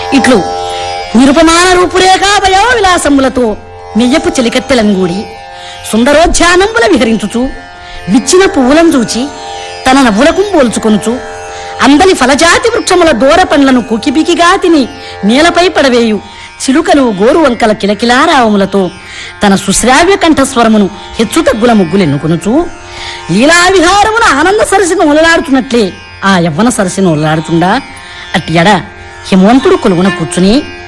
ఇట్లు నిరుపమాన రూపురేఖ భయో విలాసములతో నెయ్యపు చెలికత్తెలంగూడి సుందరోధ్యానంబుల విహరించుచు విచ్చిన పువ్వులను చూచి తన నవ్వులకు పోల్చుకొనుచు అందలి ఫలజాతి వృక్షముల దూర పండ్లను కుకిబికిగా తిని నేలపై పడవేయు చిలుకలు గోరు వంకల కిలకిలారావములతో తన సుశ్రావ్య కంఠస్వరమును హెచ్చు తగ్గుల ముగ్గులెన్నుకొనుచు లీలా విహారమున ఆనంద సరసిని ఉలలాడుతున్నట్లే ఆ యవ్వన సరసిని ఉలలాడుతుండా అట్టి ఎడ హిమవంతుడు కొలువున కూర్చుని